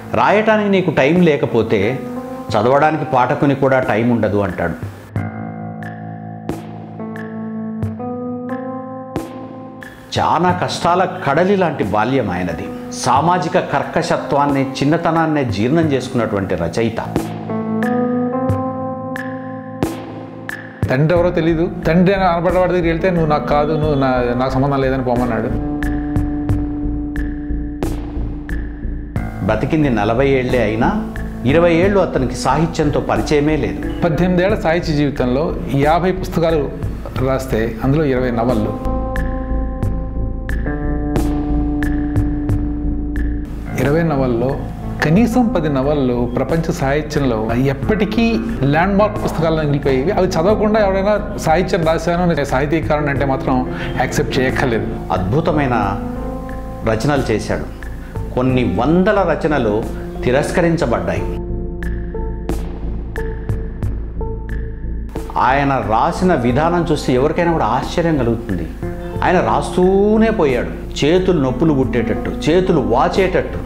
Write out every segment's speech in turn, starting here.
రాయటానికి నీకు టైం లేకపోతే చదవడానికి పాఠకుని కూడా టైం ఉండదు అంటాడు చాలా కష్టాల కడలి లాంటి బాల్యం ఆయనది సామాజిక కర్కశత్వాన్ని చిన్నతనాన్ని జీర్ణం చేసుకున్నటువంటి రచయిత తండ్రి ఎవరో తెలియదు తండ్రి అని అనబడ్డవాడి దగ్గరికి వెళ్తే నువ్వు నాకు కాదు నువ్వు నా నాకు సంబంధం లేదని పోమన్నాడు బతికింది నలభై ఏళ్లే అయినా ఇరవై ఏళ్ళు అతనికి సాహిత్యంతో పరిచయమే లేదు పద్దెనిమిదేళ్ల సాహిత్య జీవితంలో యాభై పుస్తకాలు రాస్తే అందులో ఇరవై నవళ్ళు ఇరవై నవల్లో కనీసం పది నవళ్ళు ప్రపంచ సాహిత్యంలో ఎప్పటికీ ల్యాండ్ మార్క్ పుస్తకాల్లో మిగిలిపోయేవి అవి చదవకుండా ఎవరైనా సాహిత్యం రాశాను నేను సాహితీకారుని అంటే మాత్రం యాక్సెప్ట్ చేయక్కర్లేదు అద్భుతమైన రచనలు చేశాడు కొన్ని వందల రచనలు తిరస్కరించబడ్డాయి ఆయన రాసిన విధానం చూస్తే ఎవరికైనా కూడా ఆశ్చర్యం కలుగుతుంది ఆయన రాస్తూనే పోయాడు చేతులు నొప్పులు పుట్టేటట్టు చేతులు వాచేటట్టు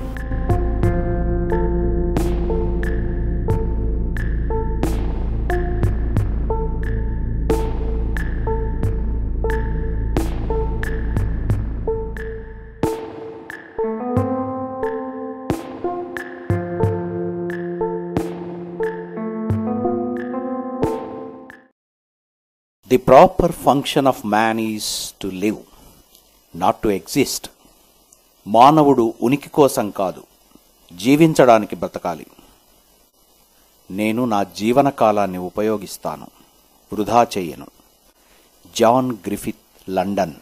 The proper function of man is to live, not to exist. మానవుడు ఉనికి కోసం కాదు జీవించడానికి బ్రతకాలి నేను నా జీవన కాలాన్ని ఉపయోగిస్తాను వృధా చెయ్యను John Griffith London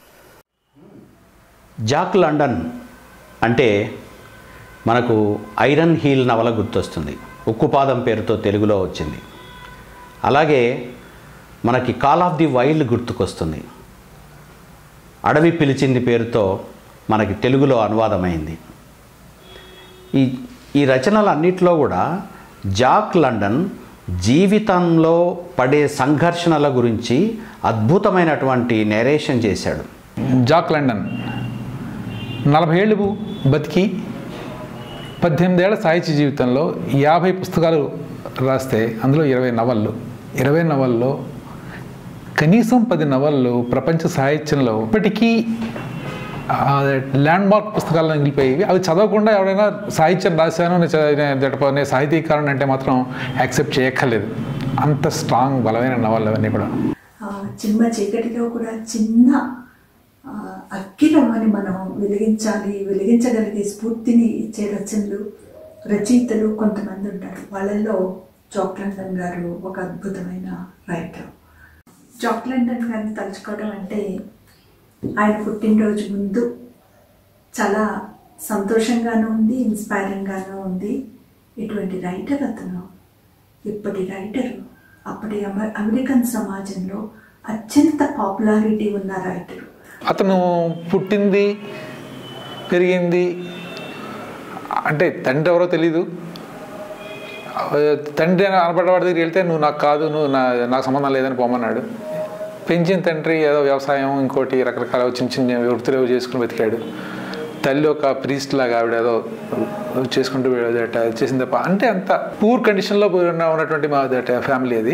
Jack London అంటే మనకు ఐరన్ హీల్ నవల గుర్తొస్తుంది ఉక్కుపాదం పేరుతో తెలుగులో వచ్చింది అలాగే మనకి కాల్ ఆఫ్ ది వైల్డ్ గుర్తుకొస్తుంది అడవి పిలిచింది పేరుతో మనకి తెలుగులో అనువాదమైంది ఈ ఈ రచనలన్నిటిలో కూడా జాక్ లండన్ జీవితంలో పడే సంఘర్షణల గురించి అద్భుతమైనటువంటి నెరేషన్ చేశాడు జాక్ లండన్ నలభై ఏళ్ళు బతికి పద్దెనిమిదేళ్ల సాహిత్య జీవితంలో యాభై పుస్తకాలు రాస్తే అందులో ఇరవై నవళ్ళు ఇరవై నవల్లో కనీసం పది నవళ్ళు ప్రపంచ సాహిత్యంలో ఇప్పటికీ ల్యాండ్ మార్క్ పుస్తకాల్లో మిగిలిపోయేవి అవి చదవకుండా ఎవరైనా సాహిత్యం రాశాను నేను చ- నేను దట్- నేను సాహితీకారుని అంటే మాత్రం యాక్సెప్ట్ చేయక్కర్లేదు అంత స్ట్రాంగ్ బలమైన నవళ్ళు అవన్నీ కూడా ఆ, చిమ్మ చీకటిలో కూడా చిన్న ఆ, అగ్గిరమ్మని మనం వెలిగించాలి వెలిగించగలిగే స్ఫూర్తిని ఇచ్చే రచనలు రచయితలు కొంతమంది ఉంటారు వాళ్ళల్లో జాక్ లండన్ గారు ఒక అద్భుతమైన రైటర్ జాక్ లండన్ గారిని తలుచుకోవడం అంటే ఆయన పుట్టినరోజు ముందు చాలా సంతోషంగానూ ఉంది ఇన్స్పైరింగ్గానూ ఉంది ఇటువంటి రైటర్ అతను ఇప్పటి రైటరు అప్పటి అమ- అమెరికన్ సమాజంలో అత్యంత పాపులారిటీ ఉన్న రైటరు అతను పుట్టింది పెరిగింది అంటే తండ్రి ఎవరో తెలీదు ఆ, తండ్రి అని అనబడ్డవాడి దగ్గరికి వెళ్తే నువ్వు నాకు కాదు నువ్వు నా నాకు సంబంధం లేదని పోమన్నాడు పెంచిన తండ్రి ఏదో వ్యవసాయం ఇంకోటి రకరకాల చిన్న చిన్న వృత్తులు ఏవో చేసుకుని బతికాడు తల్లి ఒక ప్రీస్ట్ లాగా ఆవిడ ఏదో చేసుకుంటూ వెళ్ళేదట చేసింది తప్ప అంటే అంత పూర్ కండిషన్లో ఉన్న ఉన్నటువంటి మా ఫ్యామిలీ అది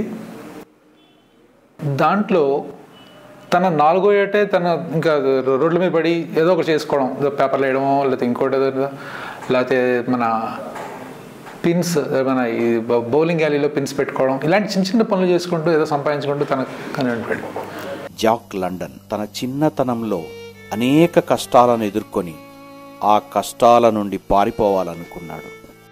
దాంట్లో తన నాలుగో ఏటే తన ఇంకా రోడ్ల మీద పడి ఏదో ఒకటి చేసుకోవడం ఏదో పేపర్లు వేయడమో లేకపోతే ఇంకోటి ఏదో లేకపోతే మన పిన్స్ మన ఈ బౌలింగ్ గ్యాలీలో పిన్స్ పెట్టుకోవడం ఇలాంటి చిన్న చిన్న పనులు చేసుకుంటూ ఏదో సంపాదించుకుంటూ తన కనిపెట్టాడు జాక్ లండన్ తన చిన్నతనంలో అనేక కష్టాలను ఎదుర్కొని ఆ కష్టాల నుండి పారిపోవాలనుకున్నాడు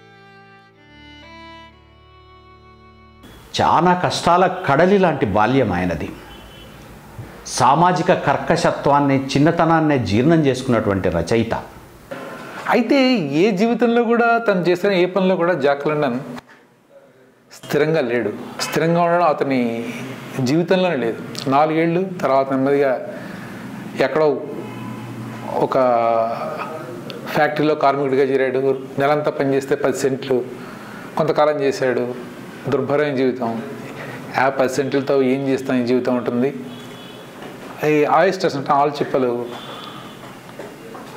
చాలా కష్టాల కడలి లాంటి బాల్యం ఆయనది సామాజిక కర్కశత్వాన్ని చిన్నతనాన్ని జీర్ణం చేసుకున్నటువంటి రచయిత అయితే ఏ జీవితంలో కూడా తను చేసిన ఏ పనిలో కూడా జాక్ లండన్ స్థిరంగా లేడు స్థిరంగా ఉండడం అతని జీవితంలోనే లేదు నాలుగేళ్ళు తర్వాత నెమ్మదిగా ఎక్కడో ఒక ఫ్యాక్టరీలో కార్మికుడిగా చేరాడు నెలంతా పనిచేస్తే పది సెంట్లు కొంతకాలం చేశాడు దుర్భరమైన జీవితం ఆ పది సెంట్లతో ఏం చేస్తాం ఈ జీవితం ఉంటుంది ఈ ఆయిస్టర్స్ అంటే ఆల్చిప్పలు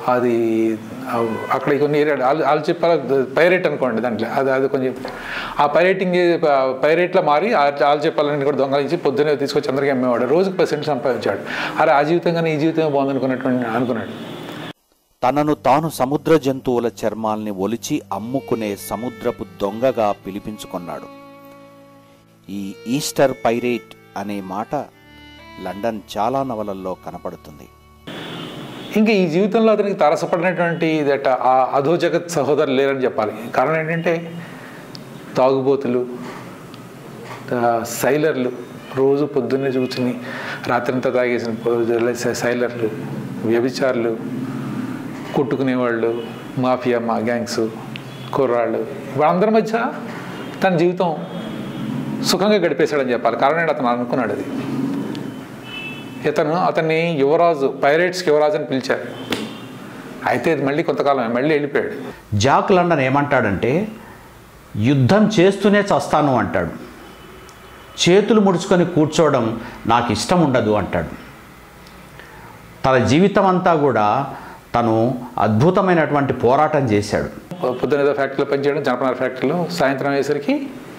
అది ఆ- అక్కడ కొన్ని ఏరియా వాళ్ళు వాళ్ళు చెప్పాలి పైరేట్ అనుకోండి దాంట్లో అది అది కొంచెం ఆ పైరేటింగ్ పైరేట్లో మారి వాళ్ళు చెప్పాలని కూడా దొంగలించి పొద్దున్నే తీసుకొచ్చి అందరికీ అమ్మేవాడు రోజుకి పర్సెంట్ సంపాదించాడు అరే ఆ జీవితంగానే ఈ జీవితమే బాగుంది అనుకున్నటువంటి అనుకున్నాడు తనను తాను సముద్ర జంతువుల చర్మాల్ని ఒలిచి అమ్ముకునే సముద్రపు దొంగగా పిలిపించుకున్నాడు ఈ ఈస్టర్ పైరేట్ అనే మాట లండన్ చాలా నవలల్లో కనపడుతుంది ఇంకా ఈ జీవితంలో అతనికి తారసపడినటువంటి దట్ ఆ అధో జగత్ సహోదరులు లేరని చెప్పాలి కారణం ఏంటంటే తాగుబోతులు ఆ, సైలర్లు రోజు పొద్దున్నే కూర్చుని రాత్రంతా తాగేసిన పొ- సైలర్లు వ్యభిచారులు కొట్టుకునేవాళ్ళు మాఫియా మా గ్యాంగ్స్ కుర్రాళ్ళు వాళ్ళందరి మధ్య తన జీవితం సుఖంగా గడిపేశాడని చెప్పాలి కారణం ఏంటి అతను అనుకున్నాడు అది ఇతను అతన్ని యువరాజు పైరేట్స్కి యువరాజు అని పిలిచారు అయితే ఇది మళ్ళీ కొంతకాలం మళ్ళీ వెళ్ళిపోయాడు జాక్ లండన్ ఏమంటాడంటే యుద్ధం చేస్తూనే చస్తాను అంటాడు చేతులు ముడుచుకొని కూర్చోవడం నాకు ఇష్టం ఉండదు అంటాడు తన జీవితం అంతా కూడా తను అద్భుతమైనటువంటి పోరాటం చేశాడు పొద్దున ఏదో ఫ్యాక్టరీలో పనిచేయడం జనపనార ఫ్యాక్టరీలో సాయంత్రం అయ్యేసరికి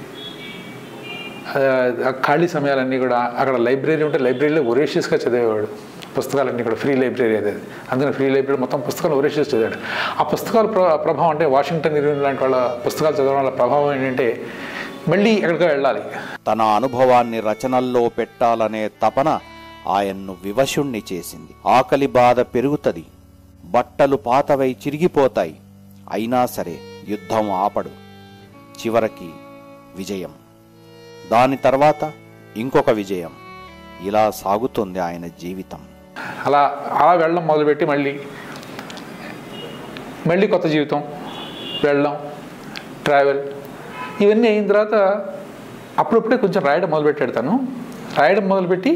ఆ, ఆ ఖాళీ సమయాలన్నీ కూడా అక్కడ లైబ్రరీ ఉంటే లైబ్రరీలో ఒరేషియస్గా చదివేవాడు పుస్తకాలన్నీ కూడా ఫ్రీ లైబ్రరీ అది అందుకని ఫ్రీ లైబ్రరీ మొత్తం పుస్తకాలు ఒరేషియస్ చదివాడు ఆ పుస్తకాల ప్ర- ప్రభావం అంటే వాషింగ్టన్ ఇర్విన్ లాంటి వాళ్ళ పుస్తకాలు చదవడం వల్ల ప్రభావం ఏంటంటే మళ్ళీ ఎక్కడికో వెళ్ళాలి తన అనుభవాన్ని రచనల్లో పెట్టాలనే తపన ఆయన్ను వివశుణ్ణి చేసింది ఆకలి బాధ పెరుగుతది బట్టలు పాతవై చిరిగిపోతాయి అయినా సరే యుద్ధం ఆపడు చివరికి విజయం దాని తర్వాత ఇంకొక విజయం ఇలా సాగుతుంది ఆయన జీవితం అలా అలా వెళ్ళడం మొదలుపెట్టి మళ్ళీ మళ్ళీ కొత్త జీవితం వెళ్ళడం ట్రావెల్ ఇవన్నీ అయిన తర్వాత అప్పుడప్పుడే కొంచెం రాయడం మొదలుపెట్టాడు తను రాయడం మొదలుపెట్టి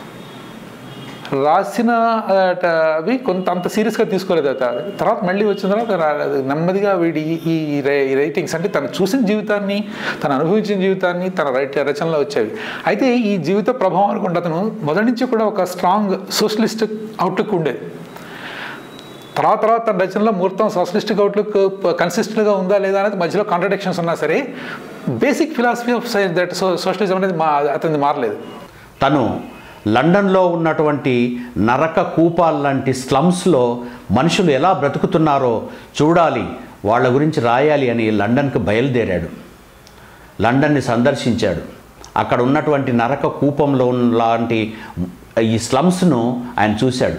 రాసిన ఆ, ట- అవి కొంత అంత సీరియస్గా తీసుకోలేదు అత తర్వాత మళ్ళీ వచ్చిన తర్వాత రా- నెమ్మదిగా వీడి ఈ- ఈ రై- ఈ రైటింగ్స్ అంటే తను చూసిన జీవితాన్ని తను అనుభవించిన జీవితాన్ని తన రైట్ రచనలో వచ్చేవి అయితే ఈ జీవిత ప్రభావం అనుకుంటే అతను మొదటి నుంచి కూడా ఒక స్ట్రాంగ్ సోషలిస్ట్ అవుట్లుక్ ఉండేది తర్వాత తర్వాత తన రచనలో మొత్తం సోషలిస్టిక్ అవుట్లుక్ కన్సిస్టెంట్గా ఉందా లేదా అనేది మధ్యలో కాంట్రడిక్షన్స్ ఉన్నా సరే basic philosophy of science that so socialism అనేది మా అతనిది మారలేదు తను లండన్లో ఉన్నటువంటి నరక కూపాల్ లాంటి స్లమ్స్లో మనుషులు ఎలా బ్రతుకుతున్నారో చూడాలి వాళ్ళ గురించి రాయాలి అని లండన్కి బయలుదేరాడు లండన్ని సందర్శించాడు అక్కడ ఉన్నటువంటి నరక కూపంలో ఉన్న లాంటి ఈ స్లమ్స్ను ఆయన చూశాడు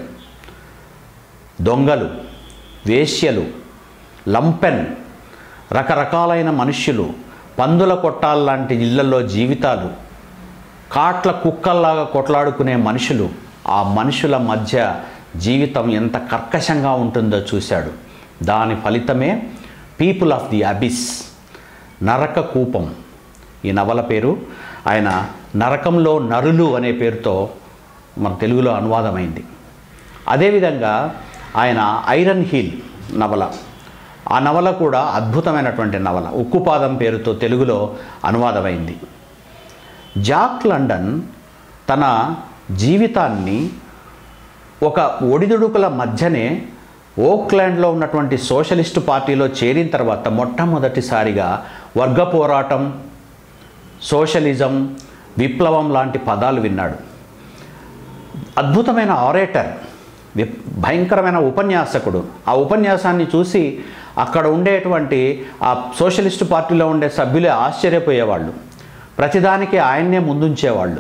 దొంగలు వేశ్యలు లంపెన్ రకరకాలైన మనుష్యులు పందుల కొట్టాల్లాంటి ఇళ్లలో జీవితాలు కాట్ల కుక్కల్లాగా కొట్లాడుకునే మనుషులు ఆ మనుషుల మధ్య జీవితం ఎంత కర్కశంగా ఉంటుందో చూశాడు దాని ఫలితమే పీపుల్ ఆఫ్ ది అబిస్ నరక కూపం ఈ నవల పేరు ఆయన నరకంలో నరులు అనే పేరుతో మన తెలుగులో అనువాదమైంది అదేవిధంగా ఆయన ఐరన్ హీల్ నవల ఆ నవల కూడా అద్భుతమైనటువంటి నవల ఉక్కుపాదం పేరుతో తెలుగులో అనువాదమైంది జాక్ లండన్ తన జీవితాన్ని ఒక ఒడిదుడుకుల మధ్యనే ఓక్లాండ్లో ఉన్నటువంటి సోషలిస్టు పార్టీలో చేరిన తర్వాత మొట్టమొదటిసారిగా వర్గ పోరాటం సోషలిజం విప్లవం లాంటి పదాలు విన్నాడు అద్భుతమైన ఆరేటర్ వి- భయంకరమైన ఉపన్యాసకుడు ఆ ఉపన్యాసాన్ని చూసి అక్కడ ఉండేటువంటి ఆ సోషలిస్టు పార్టీలో ఉండే సభ్యులే ఆశ్చర్యపోయేవాళ్ళు ప్రతిదానికి ఆయన్నే ముందుంచేవాళ్ళు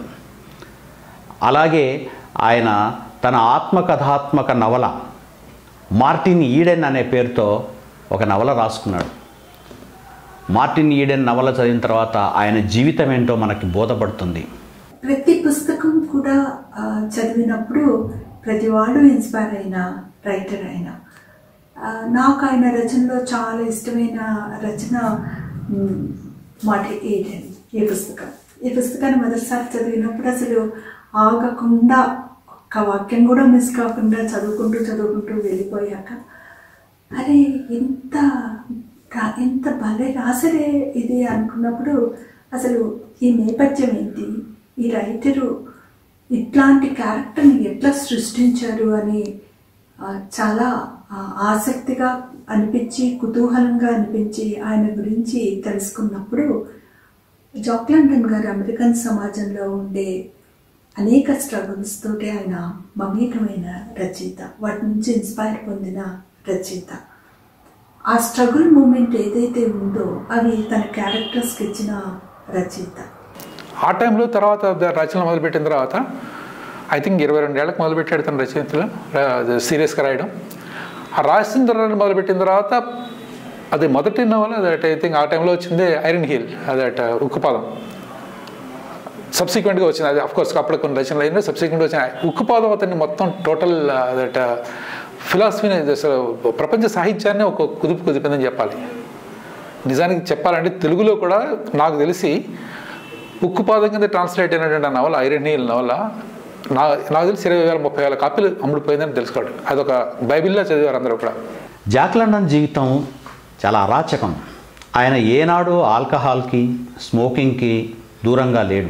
అలాగే ఆయన తన ఆత్మకథాత్మక నవల మార్టిన్ ఈడెన్ అనే పేరుతో ఒక నవల రాసుకున్నాడు మార్టిన్ ఈడెన్ నవల చదివిన తర్వాత ఆయన జీవితం ఏంటో మనకి బోధపడుతుంది ప్రతి పుస్తకం కూడా ఆ, చదివినప్పుడు ప్రతి వాడు ఇన్స్పైర్ అయిన రైటర్ అయిన ఆ, నాకు ఆయన రచనలో చాలా ఇష్టమైన రచన మ్, మాటి ఏడెన్ ఈ పుస్తకం ఈ పుస్తకాన్ని మొదటిసారి చదివినప్పుడు అసలు ఆగకుండా ఒక్క వాక్యం కూడా మిస్ కాకుండా చదువుకుంటూ చదువుకుంటూ వెళ్ళిపోయాక అరే ఇంత రా- ఇంత భలే రాసరే ఇది అనుకున్నప్పుడు అసలు ఈ నేపథ్యం ఏంటి ఈ రైటరు ఇట్లాంటి క్యారెక్టర్ని ఎట్లా సృష్టించారు అని ఆ, చాలా ఆ, ఆసక్తిగా అనిపించి కుతూహలంగా అనిపించి ఆయన గురించి తెలుసుకున్నప్పుడు జాక్ లండన్ గారు అమెరికన్ సమాజంలో ఉండే అనేక స్ట్రగుల్స్ తోటి ఆయన మమేకమైన రచయిత వాటి నుంచి ఇన్స్పైర్ పొందిన రచయిత ఆ స్ట్రగుల్ మూమెంట్ ఏదైతే ఉందో అవి తన క్యారెక్టర్స్కి ఇచ్చిన రచయిత ఆ టైంలో తర్వాత ద- రచనలు మొదలుపెట్టిన తర్వాత ఐ థింక్ ఇరవై రెండేళ్లకు మొదలుపెట్టాడు తన రచయితలు సీరియస్గా రాయడం ఆ రాసిన తర్వాత మొదలుపెట్టిన తర్వాత అది మొదటి నవల దట్ ఐ థింక్ ఆ టైంలో వచ్చింది ఐరన్ హీల్ అదట ఉక్కుపాదం సబ్సిక్వెంట్గా వచ్చింది అది కోర్స్ అప్పుడు కొన్ని రచనలు అయినా సబ్సిక్వెంట్గా వచ్చిన ఉక్కుపాదం అతన్ని మొత్తం టోటల్ దట్ ఫిలాసఫీని అసలు ప్రపంచ సాహిత్యాన్ని ఒక కుదుపు కుదిపిందని చెప్పాలి నిజానికి చెప్పాలంటే తెలుగులో కూడా నాకు తెలిసి ఉక్కుపాదం కింద ట్రాన్స్లేట్ అయినటువంటి ఆ నవల ఐరన్ హీల్ నవల నా నాకు తెలిసి ఇరవై వేల ముప్పై వేల కాపీలు అమ్ముడుపోయిందని తెలుసుకోవడం అదొక బైబిల్లా చదివారు అందరూ కూడా జాక్ లండన్ జీవితం చాలా అరాచకం ఆయన ఏనాడు ఆల్కహాల్కి స్మోకింగ్కి దూరంగా లేడు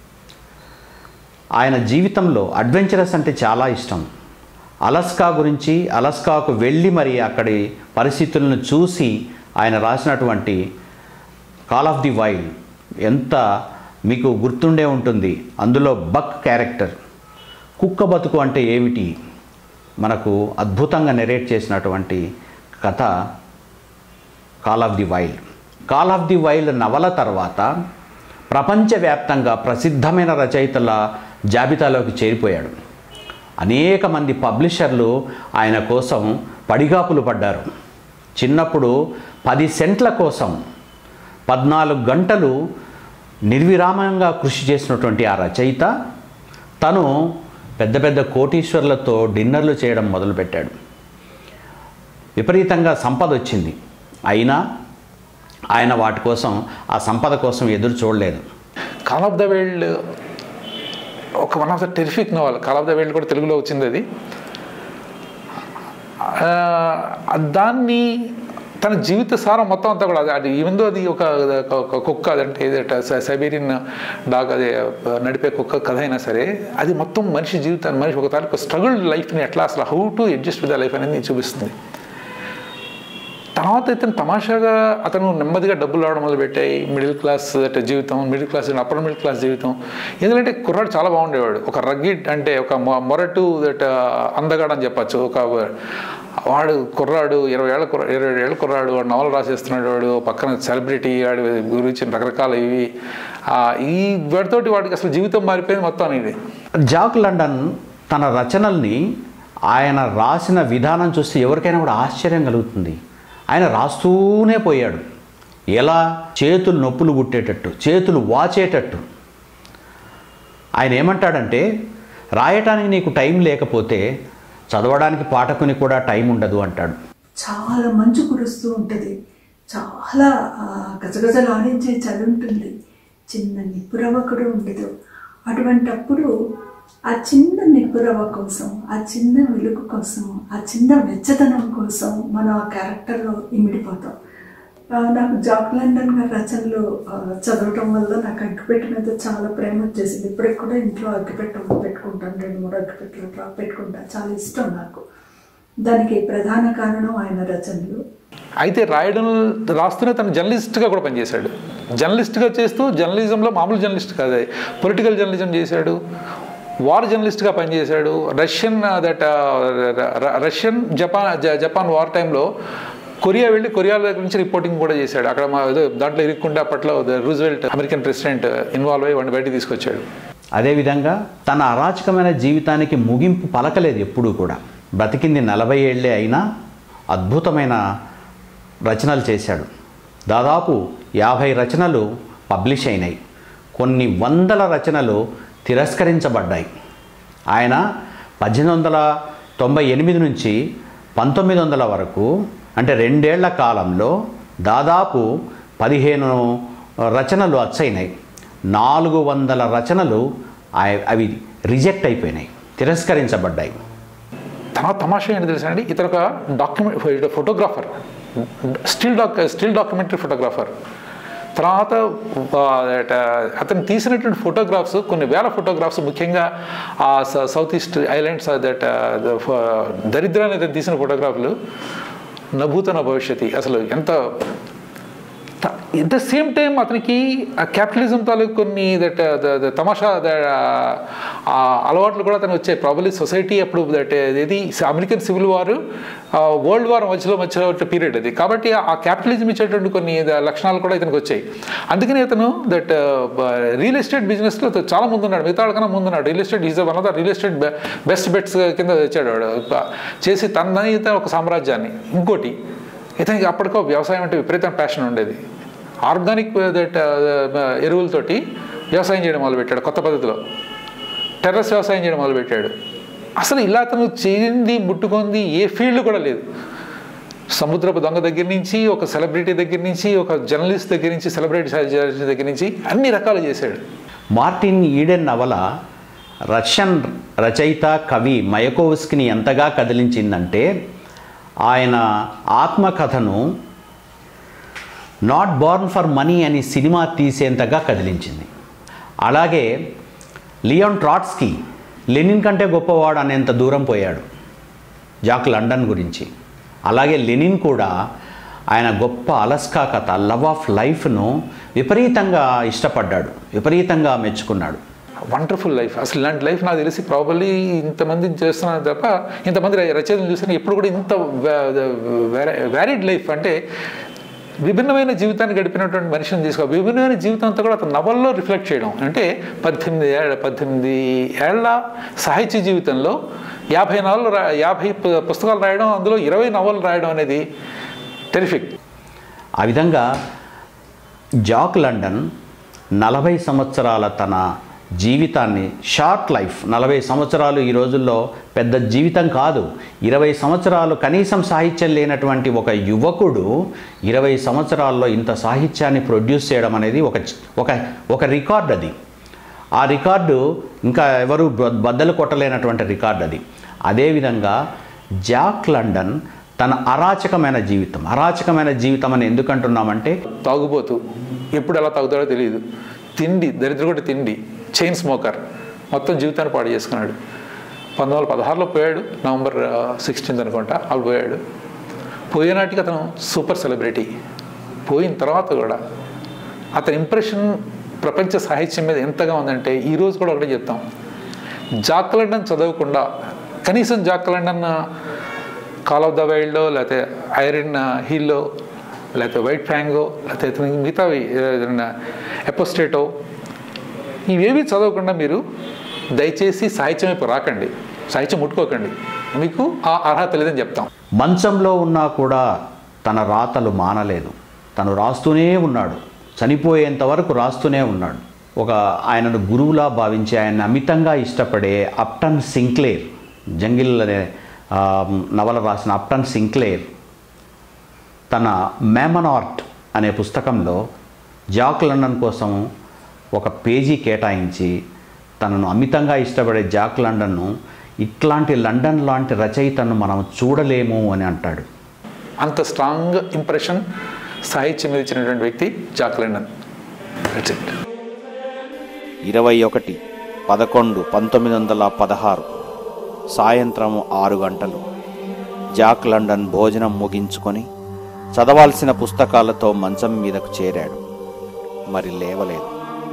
ఆయన జీవితంలో అడ్వెంచరస్ అంటే చాలా ఇష్టం అలస్కా గురించి అలస్కాకు వెళ్ళి మరి అక్కడి పరిస్థితులను చూసి ఆయన రాసినటువంటి కాల్ ఆఫ్ ది వైల్డ్ ఎంత మీకు గుర్తుండే ఉంటుంది అందులో బక్ క్యారెక్టర్ కుక్క బతుకు అంటే ఏమిటి మనకు అద్భుతంగా నెరేట్ చేసినటువంటి కథ call of the wild call of the wild నవల తర్వాత ప్రపంచవ్యాప్తంగా ప్రసిద్ధమైన రచయితల జాబితాలోకి చేరిపోయాడు అనేక మంది పబ్లిషర్లు ఆయన కోసం పడిగాపులు పడ్డారు చిన్నప్పుడు పది సెంట్ల కోసం పద్నాలుగు గంటలు నిర్విరామంగా కృషి చేసినటువంటి ఆ రచయిత తను పెద్ద పెద్ద కోటీశ్వర్లతో డిన్నర్లు చేయడం మొదలుపెట్టాడు విపరీతంగా సంపద వచ్చింది అయినా ఆయన వాటి కోసం ఆ సంపద కోసం ఎదురు చూడలేదు కాల్ ఆఫ్ ద వరల్డ్ ఒక one of the terrific novel call of the world కూడా తెలుగులో వచ్చింది అది ఆ, దాన్ని తన జీవిత సారం మొత్తం అంతా కూడా అది- అది ఈవెందో అది ఒక ఒక కుక్క అదంటే ఏదట సైబీరియన్ డాగ్ అదే నడిపే కుక్క కథ అయినా సరే అది మొత్తం మనిషి జీవితాన్ని మనిషి ఒక తాలూకు స్ట్రగుల్ లైఫ్ని ఎట్లా అసలు how to adjust with the life అనేది చూపిస్తుంది తర్వాత ఇతను తమాషాగా అతను నెమ్మదిగా డబ్బులు రావడం మొదలుపెట్టాయి మిడిల్ క్లాస్ అంటే జీవితం middle class upper middle class జీవితం ఎందుకంటే కుర్రాడు చాలా బాగుండేవాడు ఒక రగ్గిడ్ అంటే ఒక మొ- మొరటు దట్ అందగాడు అని చెప్పచ్చు ఒక వాడు కుర్రాడు ఇరవై ఏళ్ళ కుర్ర ఇరవై ఏళ్ళ కుర్రాడు వాడు నవలు రాసేస్తున్నాడు వాడు పక్కన సెలబ్రిటీ వాడి గురించి రకరకాల ఇవి ఆ, ఈ వాడితోటి వాడికి అసలు జీవితం మారిపోయింది మొత్తం ఇది జాక్ లండన్ తన రచనల్ని ఆయన రాసిన విధానం చూస్తే ఎవరికైనా కూడా ఆశ్చర్యం కలుగుతుంది ఆయన రాస్తూనే పోయాడు ఎలా చేతులు నొప్పులు పుట్టేటట్టు చేతులు వాచేటట్టు ఆయన ఏమంటాడంటే రాయటానికి నీకు టైం లేకపోతే చదవడానికి పాఠకుని కూడా టైం ఉండదు అంటాడు చాలా మంచు కురుస్తూ ఉంటుంది చాలా ఆ, గజగజలాడించే చలి ఉంటుంది చిన్న నిప్పురవ్వ కూడా ఉండదు అటువంటప్పుడు ఆ చిన్న నిప్పురవ్వ కోసం ఆ చిన్న వెలుగు కోసం ఆ చిన్న వెచ్చదనం కోసం మనం ఆ క్యారెక్టర్లో ఇమిడిపోతాం ఆ, నాకు జాక్ లండన్ గారి రచనలు ఆ, చదవటం వల్ల నాకు అగ్గిపెట్ట మీద చాలా ప్రేమ వచ్చేసింది ఇప్పటికి కూడా ఇంట్లో అగ్గిపెట్ట పెట్టుకుంటాను రెండు మూడు అగ్గిపెట్టలు రా- పెట్టుకుంటాను చాలా ఇష్టం నాకు దానికి ప్రధాన కారణం ఆయన రచనలు అయితే రాయడం రాస్తూనే తను జర్నలిస్ట్గా కూడా పనిచేశాడు జర్నలిస్ట్గా చేస్తూ జర్నలిజంలో మామూలు జర్నలిస్ట్ కాదు పొలిటికల్ జర్నలిజం చేశాడు వార్ జర్నలిస్ట్గా పనిచేశాడు రష్యన్ దట్ రష్యన్ జపాన్ జ- జపాన్ వార్ టైంలో కొరియా వెళ్ళి కొరియా దగ్గర నుంచి రిపోర్టింగ్ కూడా చేశాడు అక్కడ మా ఏదో దాంట్లో ఇరుక్కుంటే అప్పట్లో రూజ్వెల్ట్ అమెరికన్ ప్రెసిడెంట్ ఇన్వాల్వ్ అయ్యి వాడిని బయటికి తీసుకొచ్చాడు అదేవిధంగా తన అరాచకమైన జీవితానికి ముగింపు పలకలేదు ఎప్పుడూ కూడా బ్రతికింది నలభై ఏళ్ళే అయినా అద్భుతమైన రచనలు చేశాడు దాదాపు యాభై రచనలు పబ్లిష్ అయినాయి కొన్ని వందల రచనలు తిరస్కరించబడ్డాయి ఆయన పద్దెనిమిది వందల తొంభై ఎనిమిది నుంచి పంతొమ్మిది వందల వరకు అంటే రెండేళ్ల కాలంలో దాదాపు పదిహేను రచనలు అచ్చయినాయి నాలుగు వందల రచనలు ఆయ- అవి రిజెక్ట్ అయిపోయినాయి తిరస్కరించబడ్డాయి తర్వాత తమాషా ఏంటి తెలుసా అండి ఇతను ఒక document photographer still doc still documentary photographer తర్వాత ఆ, that, ఆ, అతను తీసినటువంటి ఫోటోగ్రాఫ్స్ కొన్ని వేల ఫోటోగ్రాఫ్స్ ముఖ్యంగా ఆ స- సౌత్ ఈస్ట్ ఐలాండ్స్ దట్ దరిద్రాన్ని అతను తీసిన ఫోటోగ్రాఫ్లు నభూతన భవిష్యత్తు అసలు ఎంత ఎట్ ద సేమ్ టైం అతనికి ఆ క్యాపిటలిజం తాలూకు కొన్ని దట్ తమాషా that, ఆ అలవాట్లు కూడా అతను వచ్చాయి ప్రాబలీ సొసైటీ అప్పుడు దట్ ఇది American civil war world war మధ్యలో మధ్యలో పీరియడ్ అది కాబట్టి ఆ క్యాపిటలిజం ఇచ్చేటువంటి కొన్ని ద- లక్షణాలు కూడా ఇతనికి వచ్చాయి అందుకని ఇతను దట్ రియల్ ఎస్టేట్ బిజినెస్లో చాలా ముందు ఉన్నాడు మిగతా వాళ్ళకన్నా ముందు ఉన్నాడు real estate is one of the real estate best bets కింద తెచ్చాడు వాడు చేసి తన ఇతను ఒక సామ్రాజ్యాన్ని ఇంకోటి ఇతనికి అప్పటికో వ్యవసాయం అంటే విపరీతం ప్యాషన్ ఉండేది ఆర్గానిక్ దట్ ఎరువులతోటి వ్యవసాయం చేయడం మొదలుపెట్టాడు కొత్త పద్ధతిలో టెర్రస్ వ్యవసాయం చేయడం మొదలుపెట్టాడు అసలు ఇలా అతను చేయింది ముట్టుకుంది ఏ ఫీల్డ్ కూడా లేదు సముద్రపు దొంగ దగ్గర నుంచి ఒక సెలబ్రిటీ దగ్గర నుంచి ఒక జర్నలిస్ట్ దగ్గర నుంచి సెలబ్రిటీ దగ్గర నుంచి అన్ని రకాలు చేశాడు మార్టిన్ ఈడెన్ నవల రష్యన్ రచయిత కవి మయకోవ్స్కిని ఎంతగా కదిలించిందంటే ఆయన ఆత్మకథను నాట్ బార్న్ ఫర్ మనీ అని సినిమా తీసేంతగా కదిలించింది అలాగే లియోన్ ట్రాట్స్కీ లెనిన్ కంటే గొప్పవాడు అనేంత దూరం పోయాడు జాక్ లండన్ గురించి అలాగే లెనిన్ కూడా ఆయన గొప్ప అలస్కా కథ లవ్ ఆఫ్ లైఫ్ను విపరీతంగా ఇష్టపడ్డాడు విపరీతంగా మెచ్చుకున్నాడు వండర్ఫుల్ లైఫ్ అసలు ఇలాంటి లైఫ్ నాకు తెలిసి ప్రాబబ్లీ ఇంతమంది చేస్తున్నాను తప్ప ఇంతమంది రచయితలు చూసిన ఎప్పుడు కూడా ఇంత వ్యారీడ్ లైఫ్ అంటే విభిన్నమైన జీవితాన్ని గడిపినటువంటి మనిషిని తీసుకో విభిన్నమైన జీవితం అంతా కూడా అతను నవల్లో రిఫ్లెక్ట్ చేయడం అంటే పద్దెనిమిది ఏళ్ళ పద్దెనిమిది ఏళ్ల సాహిత్య జీవితంలో యాభై నవలు రా యాభై పు- పుస్తకాలు రాయడం అందులో ఇరవై నవలు రాయడం అనేది టెరిఫిక్ ఆ విధంగా జాక్ లండన్ నలభై సంవత్సరాల తన జీవితాన్ని షార్ట్ లైఫ్ నలభై సంవత్సరాలు ఈ రోజుల్లో పెద్ద జీవితం కాదు ఇరవై సంవత్సరాలు కనీసం సాహిత్యం లేనటువంటి ఒక యువకుడు ఇరవై సంవత్సరాల్లో ఇంత సాహిత్యాన్ని ప్రొడ్యూస్ చేయడం అనేది ఒక ఒక ఒక రికార్డ్ అది ఆ రికార్డు ఇంకా ఎవరు బ- బద్దలు కొట్టలేనటువంటి రికార్డు అది అదేవిధంగా జాక్ లండన్ తన అరాచకమైన జీవితం అరాచకమైన జీవితం అని ఎందుకు అంటున్నామంటే తాగుబోతు ఎప్పుడు ఎలా తాగుతాడో తెలియదు తిండి దరిద్రగొట్టి తిండి చైన్ స్మోకర్ మొత్తం జీవితాన్ని పాడు చేసుకున్నాడు పంతొమ్మిది వందల పదహారులో పోయాడు నవంబర్ సిక్స్టీన్త్ అనుకుంటా అప్పుడు పోయాడు పోయేనాటికి అతను సూపర్ సెలబ్రిటీ పోయిన తర్వాత కూడా అతని ఇంప్రెషన్ ప్రపంచ సాహిత్యం మీద ఎంతగా ఉందంటే ఈ రోజు కూడా ఒకటే చెప్తాం జాక్ లండన్ చదవకుండా కనీసం Jack London call of the వైల్డ్లో లేకపోతే ఐరన్ హీల్లో లేకపోతే వైట్ ఫ్యాంగో లేకపోతే మిగతావి ఏదైనా ఎపోస్టేటో ఇవేవి చదవకుండా మీరు దయచేసి సాహిత్యం వైపు రాకండి సాహిత్యం ముట్టుకోకండి మీకు ఆ అర్హత లేదని చెప్తాం మంచంలో ఉన్నా కూడా తన రాతలు మానలేదు తను రాస్తూనే ఉన్నాడు చనిపోయేంత వరకు రాస్తూనే ఉన్నాడు ఒక ఆయనను గురువులా భావించి ఆయన అమితంగా ఇష్టపడే అప్టన్ సింక్లేర్ జంగిల్ అనే ఆ, నవల రాసిన అప్టన్ సింక్లేర్ తన మేమనార్ట్ అనే పుస్తకంలో జాక్ లండన్ కోసం ఒక పేజీ కేటాయించి తనను అమితంగా ఇష్టపడే జాక్ లండన్ను ఇట్లాంటి లండన్ లాంటి రచయితను మనం చూడలేము అని అంటాడు అంత స్ట్రాంగ్ ఇంప్రెషన్ సాహిత్యం మీద ఇచ్చినటువంటి వ్యక్తి జాక్ లండన్ That's it. ఇరవై ఒకటి పదకొండు పంతొమ్మిది వందల పదహారు సాయంత్రం ఆరు గంటలు జాక్ లండన్ భోజనం ముగించుకొని చదవాల్సిన పుస్తకాలతో మంచం మీదకు చేరాడు మరి లేవలేదు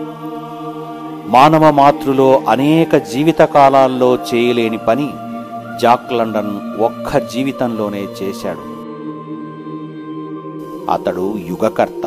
మానవ మాతృలో అనేక జీవిత కాలాల్లో చేయలేని పని జాక్ లండన్ ఒక్క జీవితంలోనే చేశాడు అతడు యుగకర్త